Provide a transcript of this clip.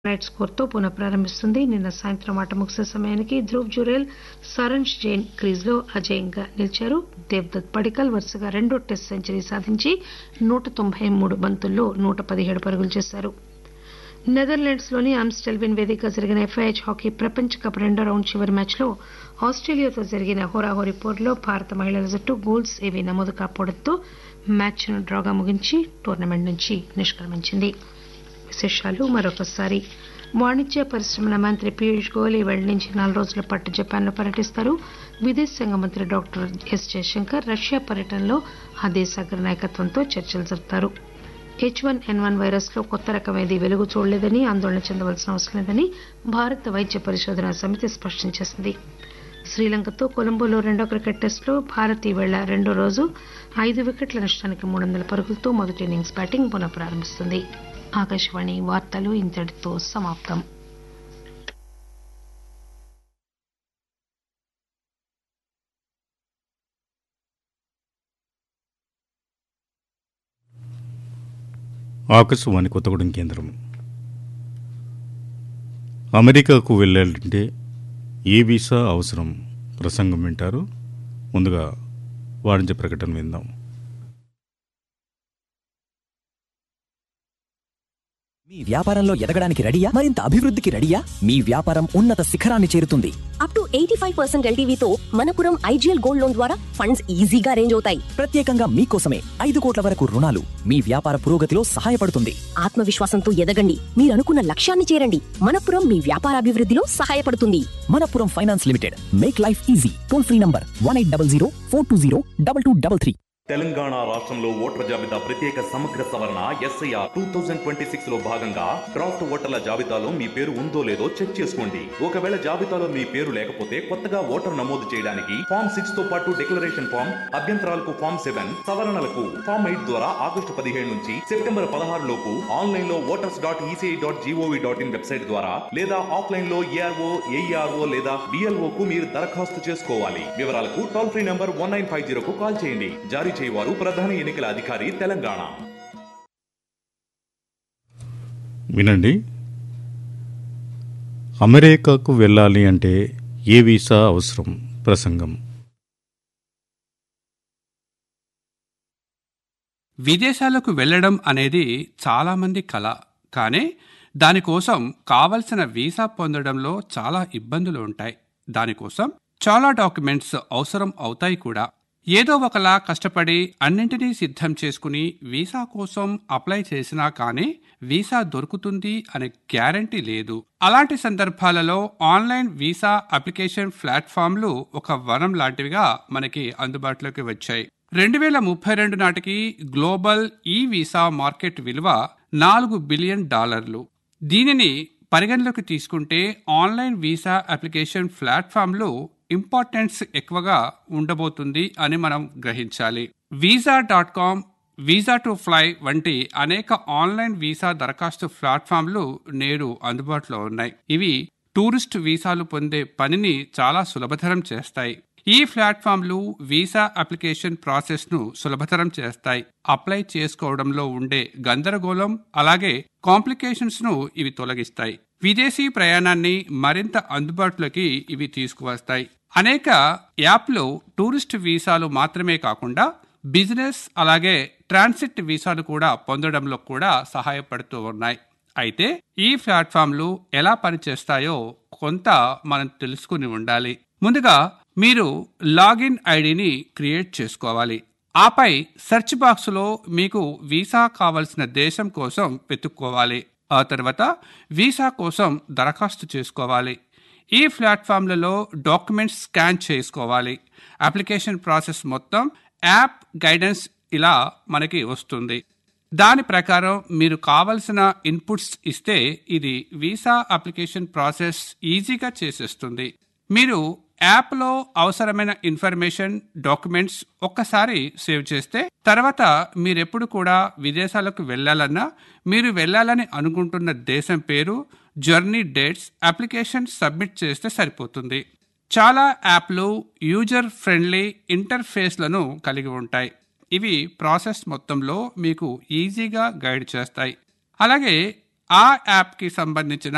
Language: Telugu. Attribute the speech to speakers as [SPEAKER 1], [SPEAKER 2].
[SPEAKER 1] నైట్ స్కోరుతో పునః ప్రారంభిస్తుంది నిన్న సాయంత్రం ఆట ముగిసే సమయానికి ధ్రువ్ జురేల్ సరంజ్ జైన్ క్రీజులో అజేయంగా నిలిచారు దేవ్దత్ పడికల్ వరుసగా రెండో టెస్టు సెంచరీ సాధించి నూట తొంభై మూడు బంతుల్లో నూట పదిహేడు పరుగులు చేశారు నెదర్లాండ్స్ లోని ఆమ్స్టెల్విన్ వేదికగా జరిగిన ఎఫ్ఐహెచ్ హాకీ ప్రపంచ కప్ రెండో రౌండ్ చివరి మ్యాచ్లో ఆస్టేలియాతో జరిగిన హోరాహోరీ పోరులో భారత మహిళల జట్టు గోల్స్ ఏవీ నమోదు కాకపోవడంతో మ్యాచ్ను డ్రాగా ముగించి టోర్నమెంట్ నుంచి నిష్క్రమించింది విశేషాలు మరొకసారి వాణిజ్య పరిశ్రమల మంత్రి పీయూష్ గోయల్ ఈవేళ నుంచి నాలుగు రోజుల పాటు జపాన్లో పర్యటిస్తారు విదేశాంగ మంత్రి డాక్టర్ ఎస్ జయశంకర్ రష్యా పర్యటనలో ఆ దేశ అగ్ర నాయకత్వంతో చర్చలు జరుపుతారు H one N one virus లో కొత్త రకం ఏదీ వెలుగు చూడలేదని ఆందోళన చెందవలసిన అవసరం లేదని భారత వైద్య పరిశోధన సమితి స్పష్టం చేసింది శ్రీలంకతో కొలంబోలో రెండో క్రికెట్ టెస్టులో భారత్ ఈవేళ రెండో రోజు ఐదు వికెట్ల నష్టానికి మూడు వందల పరుగులతో మొదటి ఇన్నింగ్స్ బ్యాటింగ్ పునః ప్రారంభిస్తుంది ఆకాశవాణి వార్తలు ఇంతటితో సమాప్తం
[SPEAKER 2] ఆకాశవాణి కొత్తగూడెం కేంద్రం అమెరికాకు వెళ్ళాలంటే ఏ వీసా అవసరం ప్రసంగం వింటారు ముందుగా వాణిజ్య ప్రకటన విందాం
[SPEAKER 3] మీ వ్యాపారంలో ఎదగడానికి రెడీయా మరింత అభివృద్ధికి రెడీయా మీ వ్యాపారం ఉన్నత శిఖరాన్ని చేరుతుంది
[SPEAKER 4] up to eighty five percent ఎల్టీవీతో మనపురం ఐజీఎల్ గోల్డ్ లోన్ ద్వారా ఫండ్స్ ఈజీగా రేంజ్ అవుతాయి
[SPEAKER 3] ప్రత్యేకంగా మీకోసమే ఐదు కోట్ల వరకు రుణాలు మీ వ్యాపార పురోగతిలో సహాయపడుతుంది
[SPEAKER 4] ఆత్మవిశ్వాసంతో ఎదగండి మీరు అనుకున్న లక్ష్యాన్ని చేరండి మనపురం మీ వ్యాపారాభివృద్ధిలో సహాయపడుతుంది
[SPEAKER 3] Manappuram finance limited make life easy toll free number one eight double zero four two zero double two double three
[SPEAKER 5] Telangana రాష్ట్రంలో ఓటర్ల జాబితా ప్రత్యేక సమగ్ర సవరణ SIR two thousand twenty six లో భాగంగా డ్రాఫ్ట్ ఓటర్ల జాబితాలో మీ పేరు ఉందో లేదో చెక్ చేసుకోండి ఒకవేళ జాబితాలో మీ పేరు లేకపోతే కొత్తగా ఓటర్ నమోదు చేయడానికి ఫామ్ సిక్స్ తో పాటు డిక్లరేషన్ ఫామ్ అభ్యంతరాలకు ఫామ్ సెవెన్ సవరణలకు ఫామ్ ఎయిట్ ద్వారా ఆగస్టు పదిహేడు నుంచి సెప్టెంబర్ పదహారు లోపు ఆన్లైన్ లో voters dot ECI dot GOV dot in website ద్వారా లేదా ఆఫ్లైన్ లో ఏఆర్ఓ ఏఈఆర్ఓ లేదా బిఎల్ఓ కు మీరు దరఖాస్తు చేసుకోవాలి వివరాలకు toll free number one nine five జీరోకు కాల్ చేయండి జారీ చేయవారు ప్రధాన ఎన్నికల అధికారి తెలంగాణ
[SPEAKER 2] వినండి అమెరికాకు వెళ్ళాలి అంటే ఏ వీసా అవసరం ప్రసంగం
[SPEAKER 6] విదేశాలకు వెళ్ళడం అనేది చాలామంది కళ కానీ దానికోసం కావలసిన వీసా పొందడంలో చాలా ఇబ్బందులు ఉంటాయి దానికోసం చాలా డాక్యుమెంట్స్ అవసరం అవుతాయి కూడా ఏదో ఒకలా కష్టపడి అన్నింటినీ సిద్ధం చేసుకుని వీసా కోసం అప్లై చేసినా కానీ వీసా దొరుకుతుంది అనే గ్యారంటీ లేదు అలాంటి సందర్భాలలో ఆన్లైన్ వీసా అప్లికేషన్ ప్లాట్ఫామ్లు ఒక వరం లాంటివిగా మనకి అందుబాటులోకి వచ్చాయి రెండు వేల ముప్పై రెండు నాటికి గ్లోబల్ ఈ వీసా మార్కెట్ విలువ నాలుగు బిలియన్ డాలర్లు దీనిని పరిగణలోకి తీసుకుంటే ఆన్లైన్ వీసా అప్లికేషన్ ప్లాట్ఫామ్లు ఇంపార్టెన్స్ ఎక్కువగా ఉండబోతుంది అని మనం గ్రహించాలి visa dot com visa to fly వంటి అనేక ఆన్లైన్ వీసా దరఖాస్తు ప్లాట్ఫామ్లు నేడు అందుబాటులో ఉన్నాయి ఇవి టూరిస్ట్ వీసాలు పొందే పనిని చాలా సులభతరం చేస్తాయి ఈ ప్లాట్ఫామ్లు వీసా అప్లికేషన్ ప్రాసెస్ ను సులభతరం చేస్తాయి అప్లై చేసుకోవడంలో ఉండే గందరగోళం అలాగే కాంప్లికేషన్స్ ను ఇవి తొలగిస్తాయి విదేశీ ప్రయాణాన్ని మరింత అందుబాటులోకి ఇవి తీసుకువస్తాయి అనేక యాప్లు టూరిస్ట్ వీసాలు మాత్రమే కాకుండా బిజినెస్ అలాగే ట్రాన్సిట్ వీసాలు కూడా పొందడంలో కూడా సహాయపడుతూ ఉన్నాయి అయితే ఈ ప్లాట్ఫామ్లు ఎలా పనిచేస్తాయో కొంత మనం తెలుసుకుని ఉండాలి ముందుగా మీరు లాగిన్ ఐడిని క్రియేట్ చేసుకోవాలి ఆపై సెర్చ్ బాక్స్లో మీకు వీసా కావలసిన దేశం కోసం వెతుక్కోవాలి ఆ తర్వాత వీసా కోసం దరఖాస్తు చేసుకోవాలి ఈ ప్లాట్ఫామ్లలో డాక్యుమెంట్స్ స్కాన్ చేసుకోవాలి అప్లికేషన్ ప్రాసెస్ మొత్తం యాప్ గైడెన్స్ ఇలా మనకి వస్తుంది దాని ప్రకారం మీరు కావలసిన ఇన్పుట్స్ ఇస్తే ఇది వీసా అప్లికేషన్ ప్రాసెస్ ఈజీగా చేసేస్తుంది మీరు యాప్లో అవసరమైన ఇన్ఫర్మేషన్ డాక్యుమెంట్స్ ఒక్కసారి సేవ్ చేస్తే తర్వాత మీరెప్పుడు కూడా విదేశాలకు వెళ్ళాలన్నా మీరు వెళ్ళాలని అనుకుంటున్న దేశం పేరు జర్నీ డేట్స్ అప్లికేషన్ సబ్మిట్ చేస్తే సరిపోతుంది చాలా యాప్లు యూజర్ ఫ్రెండ్లీ ఇంటర్ఫేస్లను కలిగి ఉంటాయి ఇవి ప్రాసెస్ మొత్తంలో మీకు ఈజీగా గైడ్ చేస్తాయి అలాగే ఆ యాప్కి సంబంధించిన